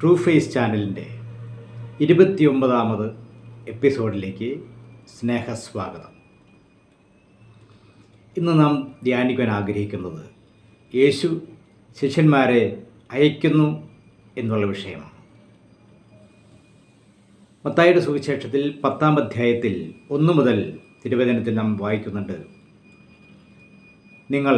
true face ചാനലിൻ്റെ ഇരുപത്തിയൊമ്പതാമത് എപ്പിസോഡിലേക്ക് സ്നേഹസ്വാഗതം ഇന്ന് നാം ധ്യാനിക്കാൻ ആഗ്രഹിക്കുന്നത് യേശു ശിഷ്യന്മാരെ അയക്കുന്നു എന്നുള്ള വിഷയമാണ് മത്തായിയുടെ സുവിശേഷത്തിൽ പത്താം അധ്യായത്തിൽ ഒന്നു മുതൽ തിരുവചനത്തിൽ നാം വായിക്കുന്നുണ്ട് നിങ്ങൾ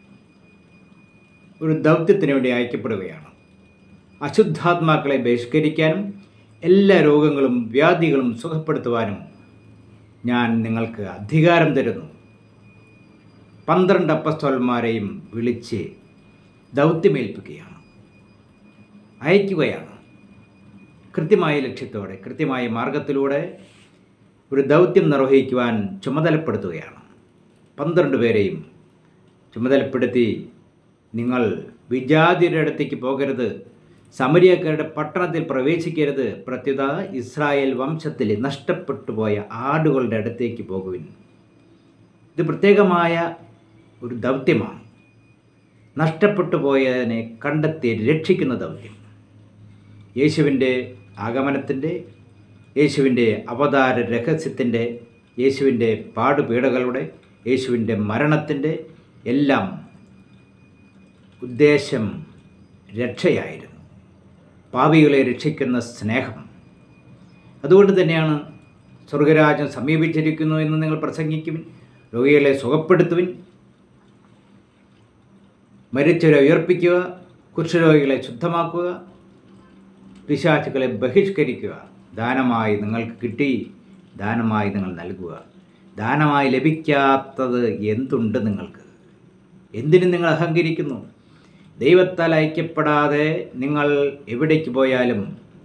ഒരു ദൗത്യത്തിന് വേണ്ടി അയക്കപ്പെടുകയാണ് അശുദ്ധാത്മാക്കളെ ബഹിഷ്കരിക്കാനും എല്ലാ രോഗങ്ങളും വ്യാധികളും സുഖപ്പെടുത്തുവാനും ഞാൻ നിങ്ങൾക്ക് അധികാരം തരുന്നു പന്ത്രണ്ട് അപ്പസ്തോലന്മാരെയും വിളിച്ച് ദൗത്യമേൽപ്പിക്കുകയാണ് അയക്കുകയാണ് കൃത്യമായ ലക്ഷ്യത്തോടെ കൃത്യമായ മാർഗത്തിലൂടെ ഒരു ദൗത്യം നിർവഹിക്കുവാൻ ചുമതലപ്പെടുത്തുകയാണ് പന്ത്രണ്ട് പേരെയും ചുമതലപ്പെടുത്തി നിങ്ങൾ വിജാതിയുടെ അടുത്തേക്ക് പോകരുത് സമരിയക്കാരുടെ പട്ടണത്തിൽ പ്രവേശിക്കരുത് പ്രത്യുത ഇസ്രായേൽ വംശത്തിൽ നഷ്ടപ്പെട്ടു പോയ ആടുകളുടെ അടുത്തേക്ക് പോകുവിൻ ഇത് പ്രത്യേകമായ ഒരു ദൗത്യമാണ് നഷ്ടപ്പെട്ടു പോയതിനെ കണ്ടെത്തി രക്ഷിക്കുന്ന ദൗത്യം യേശുവിൻ്റെ ആഗമനത്തിൻ്റെ യേശുവിൻ്റെ അവതാര രഹസ്യത്തിൻ്റെ യേശുവിൻ്റെ പാടുപീടകളുടെ യേശുവിൻ്റെ മരണത്തിൻ്റെ എല്ലാം ഉദ്ദേശം രക്ഷയായിരുന്നു പാപികളെ രക്ഷിക്കുന്ന സ്നേഹം അതുകൊണ്ട് തന്നെയാണ് സ്വർഗരാജ്യം സമീപിച്ചിരിക്കുന്നു എന്ന് നിങ്ങൾ പ്രസംഗിക്കുവിൻ രോഗികളെ സുഖപ്പെടുത്തുവിൻ മരിച്ചവരെ ഉയർപ്പിക്കുക കുഷ്ഠരോഗികളെ ശുദ്ധമാക്കുക പിശാചുക്കളെ ബഹിഷ്കരിക്കുക ദാനമായി നിങ്ങൾക്ക് കിട്ടി ദാനമായി നിങ്ങൾ നൽകുക ദാനമായി ലഭിക്കാത്തത് എന്തുണ്ട് നിങ്ങൾക്ക് എന്തിനും നിങ്ങൾ അഹങ്കരിക്കുന്നു ദൈവത്താൽ ഐക്യപ്പെടാതെ നിങ്ങൾ എവിടേക്ക് പോയാലും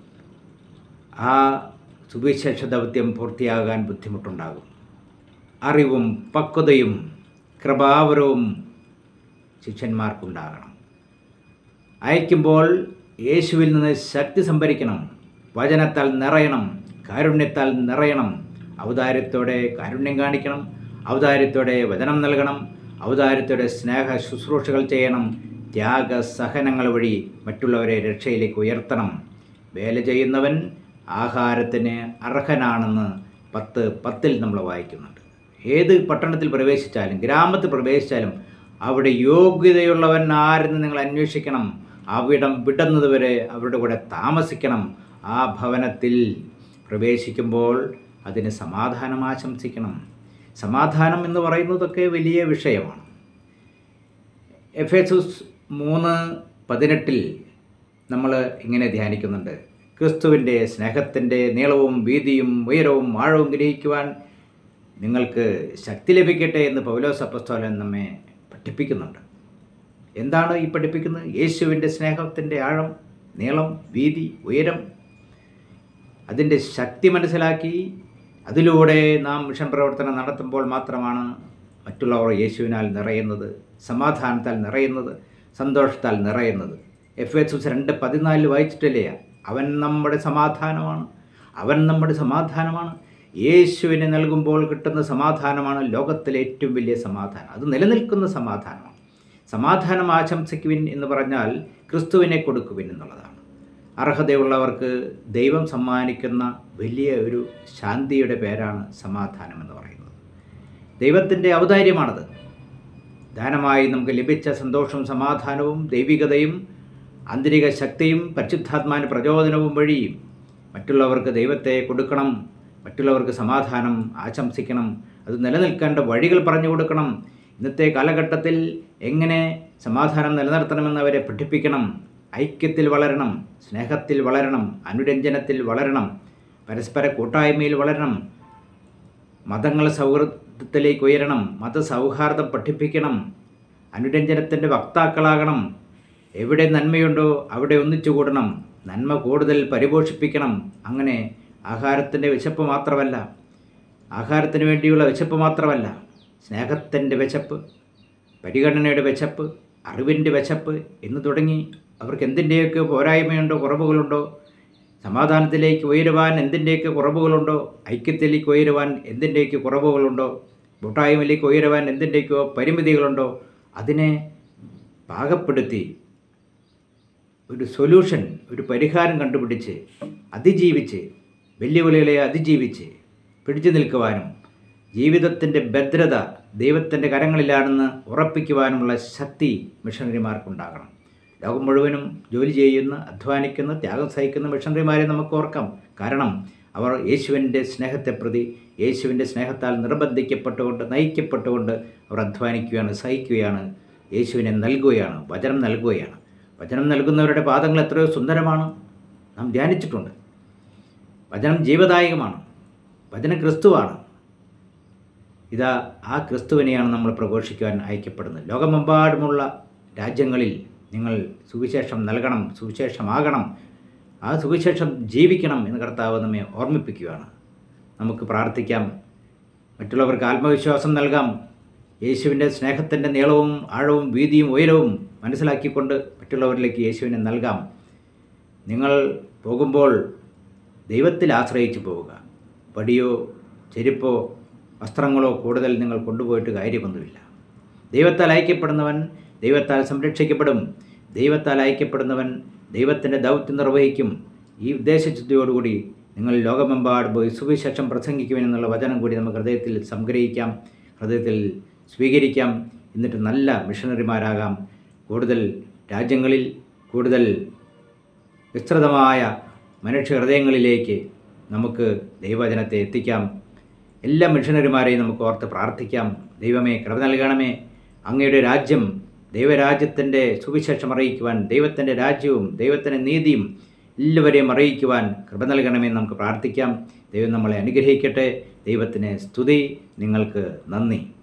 ആ സുവിശേഷ ദൗത്യം പൂർത്തിയാകാൻ ബുദ്ധിമുട്ടുണ്ടാകും അറിവും പക്വതയും കൃപാവരവും ശിഷ്യന്മാർക്കുണ്ടാകണം അയക്കുമ്പോൾ യേശുവിൽ നിന്ന് ശക്തി സംഭരിക്കണം വചനത്താൽ നിറയണം കാരുണ്യത്താൽ നിറയണം ഔദാര്യത്തോടെ കാരുണ്യം കാണിക്കണം ഔദാര്യത്തോടെ വചനം നൽകണം ഔദാര്യത്തോടെ സ്നേഹ ശുശ്രൂഷകൾ ചെയ്യണം ത്യാഗ സഹനങ്ങൾ വഴി മറ്റുള്ളവരെ രക്ഷയിലേക്ക് ഉയർത്തണം വേല ചെയ്യുന്നവൻ ആഹാരത്തിന് അർഹനാണെന്ന് പത്ത് പത്തിൽ നമ്മൾ വായിക്കുന്നുണ്ട് ഏത് പട്ടണത്തിൽ പ്രവേശിച്ചാലും ഗ്രാമത്തിൽ പ്രവേശിച്ചാലും അവിടെ യോഗ്യതയുള്ളവൻ ആരെന്ന് നിങ്ങൾ അന്വേഷിക്കണം അവിടം വിടുന്നതുവരെ അവരുടെ കൂടെ താമസിക്കണം ആ ഭവനത്തിൽ പ്രവേശിക്കുമ്പോൾ അതിന് സമാധാനം ആശംസിക്കണം സമാധാനം എന്ന് പറയുന്നതൊക്കെ വലിയ വിഷയമാണ് എഫ് എസുസ് മൂന്ന് പതിനെട്ടിൽ നമ്മൾ ഇങ്ങനെ ധ്യാനിക്കുന്നുണ്ട് ക്രിസ്തുവിൻ്റെ സ്നേഹത്തിൻ്റെ നീളവും വീതിയും ഉയരവും ആഴവും ഗ്രഹിക്കുവാൻ നിങ്ങൾക്ക് ശക്തി ലഭിക്കട്ടെ എന്ന് പൗലോസ് അപ്പസ്തോലൻ നമ്മെ പഠിപ്പിക്കുന്നുണ്ട് എന്താണ് ഈ പഠിപ്പിക്കുന്നത് യേശുവിൻ്റെ സ്നേഹത്തിൻ്റെ ആഴം നീളം വീതി ഉയരം അതിൻ്റെ ശക്തി മനസ്സിലാക്കി അതിലൂടെ നാം മിഷൻ പ്രവർത്തനം നടത്തുമ്പോൾ മാത്രമാണ് മറ്റുള്ളവർ യേശുവിനാൽ നിറയുന്നത് സമാധാനത്താൽ നിറയുന്നത് സന്തോഷത്താൽ നിറയുന്നത് എഫ് എസ് രണ്ട് പതിനാലിൽ വായിച്ചിട്ടില്ലേ അവൻ നമ്മുടെ സമാധാനമാണ് അവൻ നമ്മുടെ സമാധാനമാണ് യേശുവിനെ നൽകുമ്പോൾ കിട്ടുന്ന സമാധാനമാണ് ലോകത്തിലെ ഏറ്റവും വലിയ സമാധാനം അത് നിലനിൽക്കുന്ന സമാധാനമാണ് സമാധാനം ആശംസിക്കുവിൻ എന്ന് പറഞ്ഞാൽ ക്രിസ്തുവിനെ കൊടുക്കുവിൻ എന്നുള്ളതാണ് അർഹതയുള്ളവർക്ക് ദൈവം സമ്മാനിക്കുന്ന വലിയ ഒരു ശാന്തിയുടെ പേരാണ് സമാധാനം എന്ന് പറയുന്നത് ദൈവത്തിൻ്റെ ഔദാര്യമാണത് ദാനമായി നമുക്ക് ലഭിച്ച സന്തോഷവും സമാധാനവും ദൈവികതയും ആന്തരിക ശക്തിയും പരിശുദ്ധാത്മാവിൻ്റെ പ്രചോദനവും വഴി മറ്റുള്ളവർക്ക് ദൈവത്തെ കൊടുക്കണം മറ്റുള്ളവർക്ക് സമാധാനം ആശംസിക്കണം അത് നിലനിൽക്കേണ്ട വഴികൾ പറഞ്ഞു കൊടുക്കണം ഇന്നത്തെ കാലഘട്ടത്തിൽ എങ്ങനെ സമാധാനം നിലനിർത്തണമെന്ന് അവരെ പഠിപ്പിക്കണം ഐക്യത്തിൽ വളരണം സ്നേഹത്തിൽ വളരണം അനുരഞ്ജനത്തിൽ വളരണം പരസ്പര കൂട്ടായ്മയിൽ വളരണം മതങ്ങൾ സൗഹൃദത്തിലേക്ക് ഉയരണം മതസൗഹാർദ്ദം പഠിപ്പിക്കണം അനുരഞ്ജനത്തിൻ്റെ വക്താക്കളാകണം എവിടെ നന്മയുണ്ടോ അവിടെ ഒന്നിച്ചു കൂടണം നന്മ കൂടുതൽ പരിപോഷിപ്പിക്കണം അങ്ങനെ ആഹാരത്തിൻ്റെ വിശപ്പ് മാത്രമല്ല ആഹാരത്തിന് വേണ്ടിയുള്ള വിശപ്പ് മാത്രമല്ല സ്നേഹത്തിൻ്റെ വിശപ്പ് പരിഗണനയുടെ വിശപ്പ് അറിവിൻ്റെ വിശപ്പ് എന്ന് തുടങ്ങി അവർക്ക് എന്തിൻ്റെയൊക്കെ പോരായ്മയുണ്ടോ കുറവുകളുണ്ടോ സമാധാനത്തിലേക്ക് ഉയരുവാൻ എന്തിൻ്റെയൊക്കെ കുറവുകളുണ്ടോ ഐക്യത്തിലേക്ക് ഉയരുവാൻ എന്തിൻ്റെയൊക്കെ കുറവുകളുണ്ടോ കൂട്ടായ്മയിലേക്ക് ഉയരുവാൻ എന്തിൻ്റെയൊക്കെയോ പരിമിതികളുണ്ടോ അതിനെ പാകപ്പെടുത്തി ഒരു സൊല്യൂഷൻ ഒരു പരിഹാരം കണ്ടുപിടിച്ച് അതിജീവിച്ച് വെല്ലുവിളികളെ അതിജീവിച്ച് പിടിച്ചു നിൽക്കുവാനും ജീവിതത്തിൻ്റെ ഭദ്രത ദൈവത്തിൻ്റെ കരങ്ങളിലാണെന്ന് ഉറപ്പിക്കുവാനുമുള്ള ശക്തി മിഷണറിമാർക്കുണ്ടാകണം ലോകം മുഴുവനും ജോലി ചെയ്യുന്ന അധ്വാനിക്കുന്ന ത്യാഗം സഹിക്കുന്ന മിഷണറിമാരെ നമുക്ക് ഓർക്കാം കാരണം അവർ യേശുവിൻ്റെ സ്നേഹത്തെ പ്രതി യേശുവിൻ്റെ സ്നേഹത്താൽ നിർബന്ധിക്കപ്പെട്ടുകൊണ്ട് നയിക്കപ്പെട്ടുകൊണ്ട് അവർ അധ്വാനിക്കുകയാണ് സഹിക്കുകയാണ് യേശുവിനെ നൽകുകയാണ് വചനം നൽകുകയാണ് വചനം നൽകുന്നവരുടെ പാദങ്ങൾ എത്രയോ സുന്ദരമാണ് നാം ധ്യാനിച്ചിട്ടുണ്ട് വചനം ജീവദായകമാണ് വചനം ക്രിസ്തുവാണ് ഇതാ ആ ക്രിസ്തുവിനെയാണ് നമ്മൾ പ്രഘോഷിക്കുവാൻ അയക്കപ്പെടുന്നത് ലോകമെമ്പാടുമുള്ള രാജ്യങ്ങളിൽ നിങ്ങൾ സുവിശേഷം നൽകണം സുവിശേഷമാകണം ആ സുവിശേഷം ജീവിക്കണം എന്ന് കർത്താവ് നമ്മെ ഓർമ്മിപ്പിക്കുകയാണ് നമുക്ക് പ്രാർത്ഥിക്കാം മറ്റുള്ളവർക്ക് ആത്മവിശ്വാസം നൽകാം യേശുവിൻ്റെ സ്നേഹത്തിൻ്റെ നീളവും ആഴവും വീതിയും ഉയരവും മനസ്സിലാക്കിക്കൊണ്ട് മറ്റുള്ളവരിലേക്ക് യേശുവിനെ നൽകാം നിങ്ങൾ പോകുമ്പോൾ ദൈവത്തിൽ ആശ്രയിച്ച് പോവുക വടിയോ ചെരുപ്പോ വസ്ത്രങ്ങളോ കൂടുതൽ നിങ്ങൾ കൊണ്ടുപോയിട്ട് കാര്യമൊന്നുമില്ല ദൈവത്താൽ അയക്കപ്പെടുന്നവൻ ദൈവത്താൽ സംരക്ഷിക്കപ്പെടും ദൈവത്താൽ അയക്കപ്പെടുന്നവൻ ദൈവത്തിൻ്റെ ദൗത്യം നിർവഹിക്കും ഈ ഉദ്ദേശശുദ്ധിയോടുകൂടി നിങ്ങൾ ലോകമെമ്പാട് പോയി സുവിശേഷം പ്രസംഗിക്കുമെന്നുള്ള വചനം കൂടി നമുക്ക് ഹൃദയത്തിൽ സംഗ്രഹിക്കാം ഹൃദയത്തിൽ സ്വീകരിക്കാം എന്നിട്ട് നല്ല മിഷണറിമാരാകാം കൂടുതൽ രാജ്യങ്ങളിൽ കൂടുതൽ വിസ്തൃതമായ മനുഷ്യ ഹൃദയങ്ങളിലേക്ക് നമുക്ക് ദൈവവചനത്തെ എത്തിക്കാം എല്ലാ മിഷണറിമാരെയും നമുക്ക് ഓർത്ത് പ്രാർത്ഥിക്കാം ദൈവമേ കൃപ നൽകണമേ അങ്ങയുടെ രാജ്യം ദൈവരാജ്യത്തിൻ്റെ സുവിശേഷം അറിയിക്കുവാൻ ദൈവത്തിൻ്റെ രാജ്യവും ദൈവത്തിൻ്റെ നീതിയും എല്ലാവരെയും അറിയിക്കുവാൻ കൃപ നൽകണമെന്ന് നമുക്ക് പ്രാർത്ഥിക്കാം ദൈവം നമ്മളെ അനുഗ്രഹിക്കട്ടെ ദൈവത്തിന് സ്തുതി നിങ്ങൾക്ക് നന്ദി